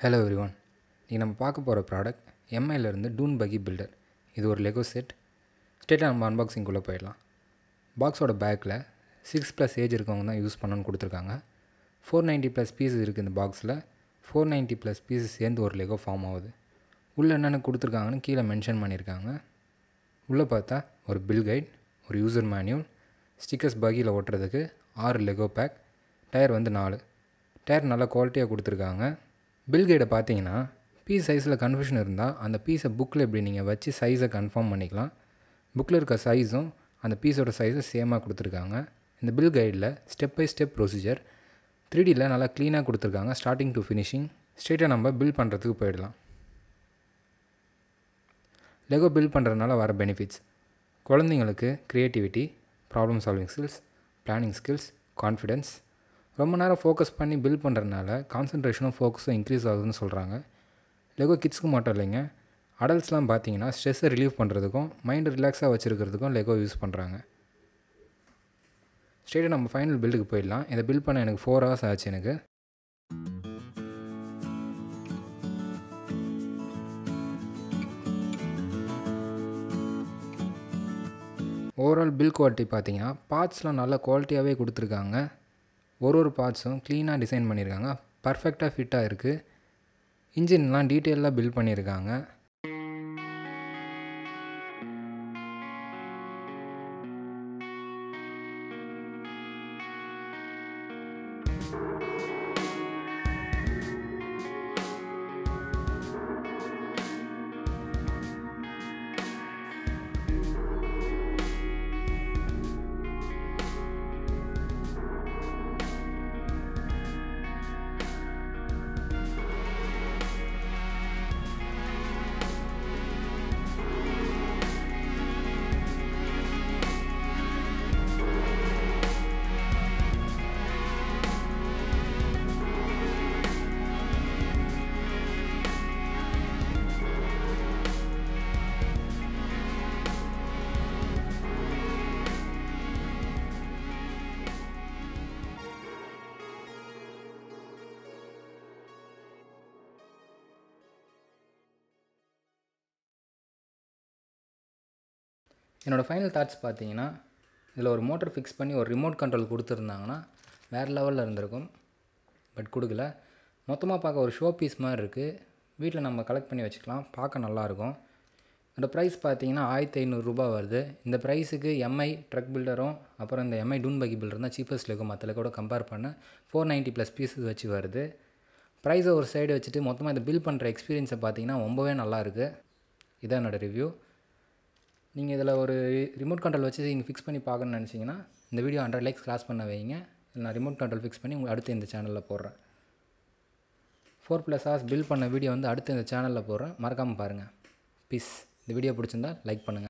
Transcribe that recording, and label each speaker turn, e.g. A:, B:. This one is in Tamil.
A: ஹலோ எவ்ரி ஒன் இன்றைக்கி நம்ம பார்க்க போகிற ப்ராடக்ட் எம்ஐலேருந்து டூன் பகி பில்டர் இது ஒரு லெகோ செட் ஸ்ட்ரெயிட்டாக நம்ம அன்பாக்சிங்குள்ளே போயிடலாம் பாக்ஸோட பேக்கில் சிக்ஸ் ப்ளஸ் ஏஜ் இருக்கவங்க தான் யூஸ் பண்ணணும்னு கொடுத்துருக்காங்க ஃபோர் நைன்ட்டி ப்ளஸ் பீசஸ் இருக்குது இந்த பாக்ஸில் ஃபோர் நைன்ட்டி ப்ளஸ் பீசஸ் சேர்ந்து ஒரு லெகோ ஃபார்ம் ஆகுது உள்ளே என்னென்ன கொடுத்துருக்காங்கன்னு கீழே மென்ஷன் பண்ணியிருக்காங்க உள்ளே பார்த்தா ஒரு பில் கைட் ஒரு யூசர் மேனுவல் ஸ்டிக்கர்ஸ் பகியில் ஓட்டுறதுக்கு ஆறு லெகோ பேக் டயர் வந்து நாலு டயர் நல்ல குவாலிட்டியாக கொடுத்துருக்காங்க பில் கைடை பார்த்தீங்கன்னா பீஸ் சைஸில் கன்ஃபியூஷன் இருந்தால் அந்த பீஸை புக்கில் இப்படி நீங்கள் வச்சு சைஸை கன்ஃபார்ம் பண்ணிக்கலாம் புக்கில் இருக்க சைஸும் அந்த பீஸோட சைஸும் சேமாக கொடுத்துருக்காங்க இந்த பில் கைடில் ஸ்டெப் பை ஸ்டெப் ப்ரொசீஜர் த்ரீடியில் நல்லா க்ளீனாக கொடுத்துருக்காங்க ஸ்டார்டிங் டு ஃபினிஷிங் ஸ்ட்ரெயிட்டாக நம்ம பில் பண்ணுறதுக்கு போயிடலாம் லெகோ பில்ட் பண்ணுறதுனால வர பெனிஃபிட்ஸ் குழந்தைங்களுக்கு creativity problem solving skills planning skills confidence ரொம்ப நேரம் ஃபோக்கஸ் பண்ணி பில்ட் பண்ணுறதுனால கான்சன்ட்ரேஷனும் ஃபோக்கஸும் இன்க்ரீஸ் ஆகுதுன்னு சொல்கிறாங்க லெகோ கிட்ஸ்க்கு மட்டும் இல்லைங்க அடல்ட்ஸ்லாம் பார்த்தீங்கன்னா ஸ்ட்ரெஸ்ஸை ரிலீவ் பண்ணுறதுக்கும் மைண்டு ரிலாக்ஸாக வச்சுருக்கிறதுக்கும் லெகோ யூஸ் பண்ணுறாங்க ஸ்ட்ரெயிட்டாக நம்ம ஃபைனல் பில்டுக்கு போயிடலாம் இதை பில்ட் பண்ண எனக்கு ஃபோர் ஹவர்ஸ் ஆச்சு எனக்கு ஓவரால் பில் குவாலிட்டி பார்த்தீங்கன்னா பார்ட்ஸ்லாம் நல்ல குவாலிட்டியாகவே கொடுத்துருக்காங்க ஒரு ஒரு பார்ட்ஸும் க்ளீனாக டிசைன் பண்ணியிருக்காங்க பர்ஃபெக்டாக ஃபிட்டாக இருக்குது இன்ஜின்லாம் டீட்டெயிலாக பில்ட் பண்ணியிருக்காங்க என்னோடய ஃபைனல் தாட்ஸ் பார்த்தீங்கன்னா இதில் ஒரு மோட்டர் ஃபிக்ஸ் பண்ணி ஒரு ரிமோட் கண்ட்ரோல் கொடுத்துருந்தாங்கன்னா வேறு லெவலில் இருந்திருக்கும் பட் கொடுக்கல மொத்தமாக பார்க்க ஒரு ஷோ பீஸ் மாதிரி இருக்குது வீட்டில் நம்ம கலெக்ட் பண்ணி வச்சுக்கலாம் பார்க்க நல்லாயிருக்கும் இதோட ப்ரைஸ் பார்த்தீங்கன்னா ஆயிரத்தி ஐநூறுரூபா வருது இந்த ப்ரைஸுக்கு எம்ஐ ட்ரக் பில்டரும் அப்புறம் இந்த எம்ஐ டூன் பகி பில்டர் தான் சீப்பஸ்ட் இருக்கும் மற்ற கூட கம்பேர் பண்ண ஃபோர் நைன்ட்டி ப்ளஸ் பீஸஸ் வச்சு வருது ப்ரைஸை ஒரு சைடு வச்சுட்டு மொத்தமாக இதை பில் பண்ணுற எக்ஸ்பீரியன்ஸை பார்த்தீங்கன்னா ரொம்பவே நல்லாயிருக்கு இதான் என்னோடய ரிவ்யூ நீங்கள் இதில் ஒரு ரிமோட் கண்ட்ரோல் வச்சு நீங்கள் ஃபிக்ஸ் பண்ணி பார்க்கணுன்னு நினச்சிங்கன்னா இந்த வீடியோ ஹண்ட்ரட் லைக்ஸ் கிராஸ் பண்ண வைங்க நான் ரிமோட் கண்ட்ரோல் ஃபிக்ஸ் பண்ணி உங்களுக்கு அடுத்து இந்த சேனலில் போடுறேன் ஃபோர் ப்ளஸ் ஹார்ஸ் பில் பண்ண வீடியோ வந்து அடுத்து இந்த சேனலில் போடுறேன் மறக்காமல் பாருங்கள் பீஸ் இந்த வீடியோ பிடிச்சிருந்தா லைக் பண்ணுங்கள்